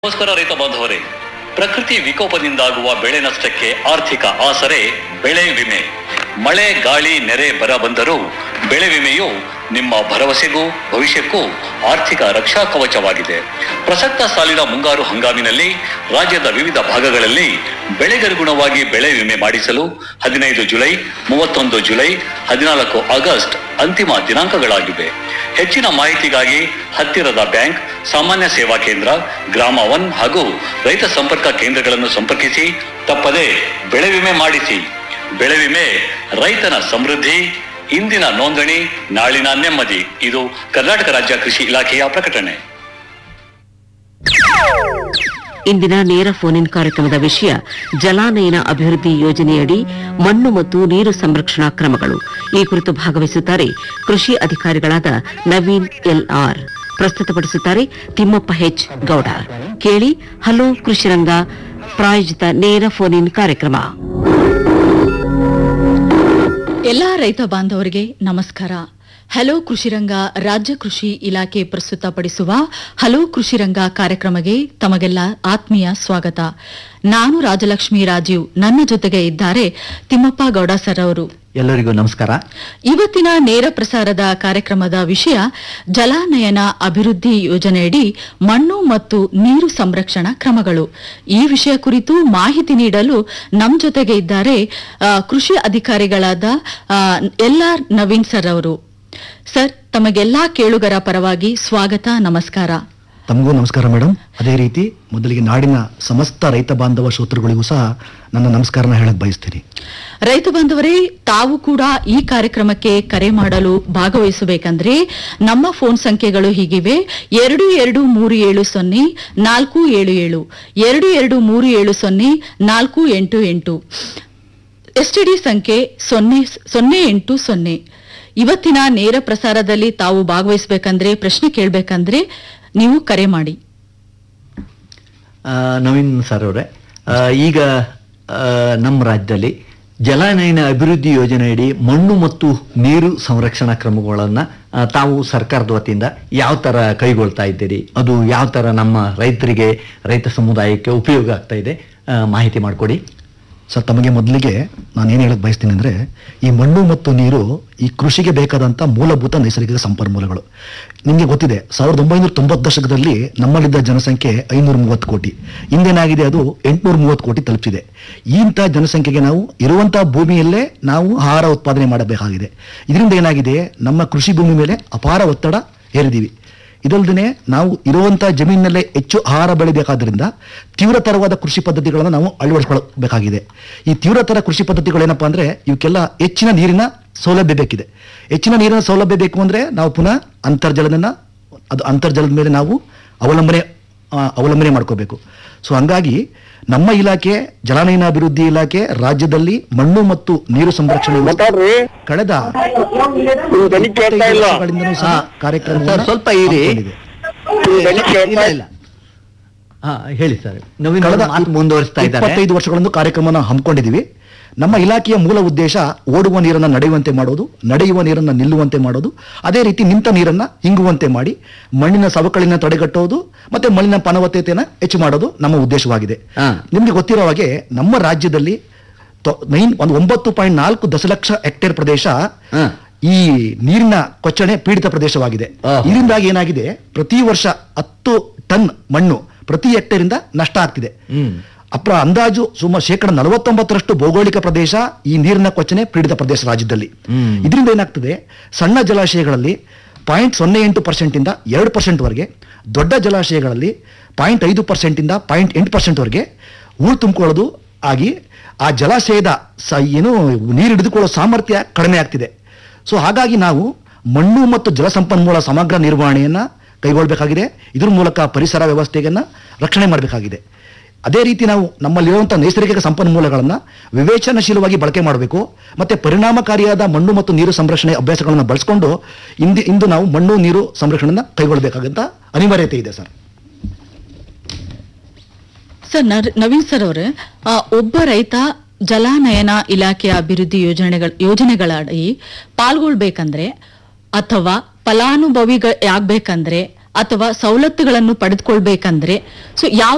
ನಮಸ್ಕಾರ ರೈತ ಬಾಂಧವರೇ ಪ್ರಕೃತಿ ವಿಕೋಪದಿಂದಾಗುವ ಬೆಳೆ ನಷ್ಟಕ್ಕೆ ಆರ್ಥಿಕ ಆಸರೆ ಬೆಳೆ ವಿಮೆ ಮಳೆ ಗಾಳಿ ನೆರೆ ಬರ ಬಂದರೂ ಬೆಳೆ ವಿಮೆಯು ನಿಮ್ಮ ಭರವಸೆಗೂ ಭವಿಷ್ಯಕ್ಕೂ ಆರ್ಥಿಕ ರಕ್ಷಾ ಕವಚವಾಗಿದೆ ಪ್ರಸಕ್ತ ಸಾಲಿನ ಮುಂಗಾರು ಹಂಗಾಮಿನಲ್ಲಿ ರಾಜ್ಯದ ವಿವಿಧ ಭಾಗಗಳಲ್ಲಿ ಬೆಳೆಗನುಗುಣವಾಗಿ ಬೆಳೆ ವಿಮೆ ಮಾಡಿಸಲು ಹದಿನೈದು ಜುಲೈ ಮೂವತ್ತೊಂದು ಜುಲೈ ಹದಿನಾಲ್ಕು ಆಗಸ್ಟ್ ಅಂತಿಮ ದಿನಾಂಕಗಳಾಗಿವೆ ಹೆಚ್ಚಿನ ಮಾಹಿತಿಗಾಗಿ ಹತ್ತಿರದ ಬ್ಯಾಂಕ್ ಸಾಮಾನ್ಯ ಸೇವಾ ಕೇಂದ್ರ ಗ್ರಾಮ ಒನ್ ಹಾಗೂ ರೈತ ಸಂಪರ್ಕ ಕೇಂದ್ರಗಳನ್ನು ಸಂಪರ್ಕಿಸಿ ತಪ್ಪದೆ ಬೆಳೆ ವಿಮೆ ಮಾಡಿಸಿ ಬೆಳೆ ವಿಮೆ ರೈತನ ಸಮೃದ್ಧಿ ಇಂದಿನ ನೋಂದಣಿ ನಾಳಿನ ನೆಮ್ಮದಿ ಇದು ಕರ್ನಾಟಕ ರಾಜ್ಯ ಕೃಷಿ ಇಲಾಖೆಯ ಪ್ರಕಟಣೆ ಇಂದಿನ ನೇರ ಫೋನ್ ಇನ್ ಕಾರ್ಯಕ್ರಮದ ವಿಷಯ ಜಲಾನಯನ ಅಭಿವೃದ್ಧಿ ಯೋಜನೆಯಡಿ ಮಣ್ಣು ಮತ್ತು ನೀರು ಸಂರಕ್ಷಣಾ ಕ್ರಮಗಳು ಈ ಕುರಿತು ಭಾಗವಹಿಸುತ್ತಾರೆ ಕೃಷಿ ಅಧಿಕಾರಿಗಳಾದ ನವೀನ್ ಎಲ್ಆರ್ ಪ್ರಸ್ತುತಪಡಿಸುತ್ತಾರೆ ತಿಮ್ಮಪ್ಪ ಹೆಚ್ ಗೌಡ ಕೇಳಿ ಹಲೋ ಕೃಷಿರಂಗ ಪ್ರಾಯೋಜಿತ ನೇರ ಫೋನ್ ಇನ್ ಕಾರ್ಯಕ್ರಮ ಎಲ್ಲಾ ರೈತ ಬಾಂಧವರಿಗೆ ನಮಸ್ಕಾರ ಹಲೋ ಕೃಷಿರಂಗ ರಾಜ್ಯ ಕೃಷಿ ಇಲಾಖೆ ಪ್ರಸ್ತುತಪಡಿಸುವ ಹಲೋ ಕೃಷಿರಂಗ ಕಾರ್ಯಕ್ರಮಕ್ಕೆ ತಮಗೆಲ್ಲ ಆತ್ಮೀಯ ಸ್ವಾಗತ ನಾನು ರಾಜಲಕ್ಷ್ಮಿ ರಾಜೀವ್ ನನ್ನ ಜೊತೆಗೆ ಇದ್ದಾರೆ ತಿಮ್ಮಪ್ಪ ಗೌಡ ಸರ್ ಅವರು ಎಲ್ಲರಿಗೂ ನಮಸ್ಕಾರ ಇವತ್ತಿನ ನೇರ ಪ್ರಸಾರದ ಕಾರ್ಯಕ್ರಮದ ವಿಷಯ ಜಲಾನಯನ ಅಭಿವೃದ್ಧಿ ಯೋಜನೆಯಡಿ ಮಣ್ಣು ಮತ್ತು ನೀರು ಸಂರಕ್ಷಣಾ ಕ್ರಮಗಳು ಈ ವಿಷಯ ಕುರಿತು ಮಾಹಿತಿ ನೀಡಲು ನಮ್ಮ ಜೊತೆಗೆ ಇದ್ದಾರೆ ಆ, ಕೃಷಿ ಅಧಿಕಾರಿಗಳಾದ ಎಲ್ ಆರ್ ನವೀನ್ ಸರ್ ಅವರು ಸರ್ ತಮಗೆಲ್ಲಾ ಕೇಳುಗರ ಪರವಾಗಿ ಸ್ವಾಗತ ನಮಸ್ಕಾರ ತಮಗೂ ನಮಸ್ಕಾರ ಮೇಡಮ್ ಅದೇ ರೀತಿ ಮೊದಲಿಗೆ ನಾಡಿನ ಸಮಸ್ತ ರೈತ ಬಾಂಧವ ಶ್ರೋತೃಗಳಿಗೂ ಸಹ ನನ್ನ ನಮಸ್ಕಾರನ ಹೇಳಕ್ ಬಯಸ್ತೀನಿ ರೈತ ಬಾಂಧವರೇ ತಾವು ಕೂಡ ಈ ಕಾರ್ಯಕ್ರಮಕ್ಕೆ ಕರೆ ಮಾಡಲು ಭಾಗವಹಿಸಬೇಕಂದ್ರೆ ನಮ್ಮ ಫೋನ್ ಸಂಖ್ಯೆಗಳು ಹೀಗಿವೆ ಎರಡು ಎರಡು ಮೂರು ಏಳು ಸೊನ್ನೆ ನಾಲ್ಕು ಏಳು ಏಳು ಎರಡು ಎರಡು ಮೂರು ಏಳು ಸೊನ್ನೆ ನಾಲ್ಕು ಎಂಟು ಎಂಟು ಎಸ್ಟಿಡಿ ಸಂಖ್ಯೆ ಸೊನ್ನೆ ಸೊನ್ನೆ ಎಂಟು ಸೊನ್ನೆ ಇವತ್ತಿನ ನೇರ ಪ್ರಸಾರದಲ್ಲಿ ತಾವು ಭಾಗವಹಿಸಬೇಕಂದ್ರೆ ಪ್ರಶ್ನೆ ಕೇಳಬೇಕಂದ್ರೆ ನೀವು ಕರೆ ಮಾಡಿ ಆ, ನವೀನ್ ಸರ್ ಅವರೇ ಆ, ಈಗ ಆ, ನಮ್ಮ ರಾಜ್ಯದಲ್ಲಿ ಜಲಾನಯನ ಅಭಿವೃದ್ಧಿ ಯೋಜನೆಯಡಿ ಮಣ್ಣು ಮತ್ತು ನೀರು ಸಂರಕ್ಷಣಾ ಕ್ರಮಗಳನ್ನು ತಾವು ಸರ್ಕಾರದ ವತಿಯಿಂದ ಯಾವ ಥರ ಕೈಗೊಳ್ತಾ ಇದ್ದೀರಿ ಅದು ಯಾವ ಥರ ನಮ್ಮ ರೈತರಿಗೆ ರೈತ ಸಮುದಾಯಕ್ಕೆ ಉಪಯೋಗ ಆಗ್ತಾ ಇದೆ ಆ, ಮಾಹಿತಿ ಮಾಡಿಕೊಡಿ ಸರ್ ತಮಗೆ ಮೊದಲಿಗೆ ನಾನು ಏನು ಹೇಳಕ್ ಬಯಸ್ತೀನಿ ಅಂದರೆ ಈ ಮಣ್ಣು ಮತ್ತು ನೀರು ಈ ಕೃಷಿಗೆ ಬೇಕಾದಂಥ ಮೂಲಭೂತ ನೈಸರ್ಗಿಕ ಸಂಪನ್ಮೂಲಗಳು ನಿಮಗೆ ಗೊತ್ತಿದೆ ಸಾವಿರದ ಒಂಬೈನೂರ ತೊಂಬತ್ತು ದಶಕದಲ್ಲಿ ನಮ್ಮಲ್ಲಿದ್ದ ಜನಸಂಖ್ಯೆ ಐನೂರ ಮೂವತ್ತು ಕೋಟಿ ಇಂದೇನಾಗಿದೆ ಅದು ಎಂಟುನೂರ ಮೂವತ್ತು ಕೋಟಿ ತಲುಪಿಸಿದೆ ಇಂಥ ಜನಸಂಖ್ಯೆಗೆ ನಾವು ಇರುವಂಥ ಭೂಮಿಯಲ್ಲೇ ನಾವು ಆಹಾರ ಉತ್ಪಾದನೆ ಮಾಡಬೇಕಾಗಿದೆ ಇದರಿಂದ ಏನಾಗಿದೆ ನಮ್ಮ ಕೃಷಿ ಭೂಮಿ ಮೇಲೆ ಅಪಾರ ಒತ್ತಡ ಹೇರಿದ್ದೀವಿ ಇದಲ್ದೇ ನಾವು ಇರುವಂತಹ ಜಮೀನಿನಲ್ಲೇ ಹೆಚ್ಚು ಆಹಾರ ಬೆಳಿಬೇಕಾದ್ರಿಂದ ತೀವ್ರತರವಾದ ಕೃಷಿ ಪದ್ಧತಿಗಳನ್ನು ನಾವು ಅಳವಡಿಸ್ಕೊಳ್ಬೇಕಾಗಿದೆ ಈ ತೀವ್ರತರ ಕೃಷಿ ಪದ್ಧತಿಗಳೇನಪ್ಪ ಅಂದ್ರೆ ಇವಕ್ಕೆಲ್ಲ ಹೆಚ್ಚಿನ ನೀರಿನ ಸೌಲಭ್ಯ ಬೇಕಿದೆ ಹೆಚ್ಚಿನ ನೀರಿನ ಸೌಲಭ್ಯ ಬೇಕು ಅಂದ್ರೆ ನಾವು ಪುನಃ ಅಂತರ್ಜಲದನ್ನ ಅದು ಅಂತರ್ಜಲದ ಮೇಲೆ ನಾವು ಅವಲಂಬನೆ ಆ, ಅವಲಂಬನೆ ಮಾಡ್ಕೋಬೇಕು ಸೊ ಹಂಗಾಗಿ ನಮ್ಮ ಇಲಾಖೆ ಜಲಾನಯನ ಅಭಿವೃದ್ಧಿ ಇಲಾಖೆ ರಾಜ್ಯದಲ್ಲಿ ಮಣ್ಣು ಮತ್ತು ನೀರು ಸಂರಕ್ಷಣೆ ಕಳೆದ ಕೇಳ್ತಾ ಇಲ್ಲ. ವರ್ಷಗಳಿಂದಲೂ ಸಹ ಕಾರ್ಯಕ್ರಮವನ್ನ ಸರ್, ಸ್ವಲ್ಪ ಇರಿ. ಹಮ್ಮಿಕೊಂಡಿದೆ. ಇಲ್ಲ ಇಲ್ಲ ಹಾ ಹೇಳಿ ಸರ್ ನವೀನ್ ಕಳೆದ ಅವ್ರು ಮಾತು ಮುಂದುವರಿಸ್ತಾ ಇದ್ದಾರೆ ಇಪ್ಪತ್ತೈದು ವರ್ಷಗಳಿಂದ ಕಾರ್ಯಕ್ರಮನ ಹಮ್ಮಿಕೊಂಡಿದ್ದೀವಿ ನಮ್ಮ ಇಲಾಖೆಯ ಮೂಲ ಉದ್ದೇಶ ಓಡುವ ನೀರನ್ನ ನಡೆಯುವಂತೆ ಮಾಡೋದು ನಡೆಯುವ ನೀರನ್ನ ನಿಲ್ಲುವಂತೆ ಮಾಡೋದು ಅದೇ ರೀತಿ ನಿಂತ ನೀರನ್ನ ಹಿಂಗುವಂತೆ ಮಾಡಿ ಮಣ್ಣಿನ ಸವಕಳಿನ ತಡೆಗಟ್ಟೋದು ಮತ್ತೆ ಮಣ್ಣಿನ ಫಲವತ್ತತೆಯನ್ನ ಹೆಚ್ಚು ಮಾಡೋದು ನಮ್ಮ ಉದ್ದೇಶವಾಗಿದೆ ಹಾ. ನಿಮ್ಗೆ ಗೊತ್ತಿರೋ ಹಾಗೆ ನಮ್ಮ ರಾಜ್ಯದಲ್ಲಿ ತೊ- ನೈನ್ ಒಂದು ಒಂಬತ್ತು ಪಾಯಿಂಟ್ ನಾಲ್ಕು ದಶಲಕ್ಷ ಹೆಕ್ಟೇರ್ ಪ್ರದೇಶ ಹಾ. ಈ ನೀರಿನ ಕೊಚ್ಚಣೆ ಪೀಡಿತ ಪ್ರದೇಶವಾಗಿದೆ ಆಹಾ. ಇದರಿಂದಾಗಿ ಏನಾಗಿದೆ ಪ್ರತಿ ವರ್ಷ ಹತ್ತು ಟನ್ ಮಣ್ಣು ಪ್ರತಿ ಹೆಕ್ಟೇರ್ ಇಂದ ನಷ್ಟ ಆಗ್ತಿದೆ ಹ್ಮ್ ಅಪ್ರ ಅಂದಾಜು ಸುಮಾರು ಶೇಕಡ ನಲವತ್ತೊಂಬತ್ತರಷ್ಟು ಭೌಗೋಳಿಕ ಪ್ರದೇಶ ಈ ನೀರಿನ ಕೊಚ್ಚನೆ ಪೀಡಿತ ಪ್ರದೇಶ ರಾಜ್ಯದಲ್ಲಿ ಹ್ಮ್. ಇದರಿಂದ ಏನಾಗ್ತದೆ ಸಣ್ಣ ಜಲಾಶಯಗಳಲ್ಲಿ ಪಾಯಿಂಟ್ ಸೊನ್ನೆ ಎಂಟು ಪರ್ಸೆಂಟ್ ಇಂದ ಎರಡು ಪರ್ಸೆಂಟ್ ವರೆಗೆ ದೊಡ್ಡ ಜಲಾಶಯಗಳಲ್ಲಿ ಪಾಯಿಂಟ್ ಐದು ಪರ್ಸೆಂಟ್ ಇಂದ ಪಾಯಿಂಟ್ ಎಂಟು ಪರ್ಸೆಂಟ್ ವರೆಗೆ ಹೂಳು ತುಂಬಿಕೊಳ್ಳೋದು ಆಗಿ ಆ ಜಲಾಶಯದ ಸ ಏನು ನೀರು ಹಿಡಿದುಕೊಳ್ಳೋ ಸಾಮರ್ಥ್ಯ ಕಡಿಮೆ ಆಗ್ತಿದೆ ಸೊ ಹಾಗಾಗಿ ನಾವು ಮಣ್ಣು ಮತ್ತು ಜಲಸಂಪನ್ಮೂಲ ಸಮಗ್ರ ನಿರ್ವಹಣೆಯನ್ನ ಕೈಗೊಳ್ಳಬೇಕಾಗಿದೆ ಇದ್ರ ಮೂಲಕ ಪರಿಸರ ವ್ಯವಸ್ಥೆಯನ್ನ ರಕ್ಷಣೆ ಮಾಡಬೇಕಾಗಿದೆ ಅದೇ ರೀತಿ ನಾವು ನಮ್ಮಲ್ಲಿರುವಂತಹ ನೈಸರ್ಗಿಕ ಸಂಪನ್ಮೂಲಗಳನ್ನು ವಿವೇಚನಶೀಲವಾಗಿ ಬಳಕೆ ಮಾಡಬೇಕು ಮತ್ತೆ ಪರಿಣಾಮಕಾರಿಯಾದ ಮಣ್ಣು ಮತ್ತು ನೀರು ಸಂರಕ್ಷಣೆ ಅಭ್ಯಾಸಗಳನ್ನು ಬಳಸಿಕೊಂಡು ಇಂದು ಇಂದು ನಾವು ಮಣ್ಣು ನೀರು ಸಂರಕ್ಷಣೆಯನ್ನು ಕೈಗೊಳ್ಳಬೇಕಾದಂತ ಅನಿವಾರ್ಯತೆ ಇದೆ ಸರ್ ಸರ್ ನರ್- ನವೀನ್ ಸರ್ ಅವರೇ ಆ, ಒಬ್ಬ ರೈತ ಜಲಾನಯನ ಇಲಾಖೆಯ ಅಭಿವೃದ್ಧಿ ಯೋಜನೆಗಳ ಯೋಜನೆಗಳಡಿ ಪಾಲ್ಗೊಳ್ಬೇಕಂದ್ರೆ ಅಥವಾ ಫಲಾನುಭವಿಗ ಆಗ್ಬೇಕಂದ್ರೆ ಅಥವಾ ಸವಲತ್ತುಗಳನ್ನು ಪಡೆದುಕೊಳ್ಬೇಕಂದ್ರೆ ಸೊ ಯಾವ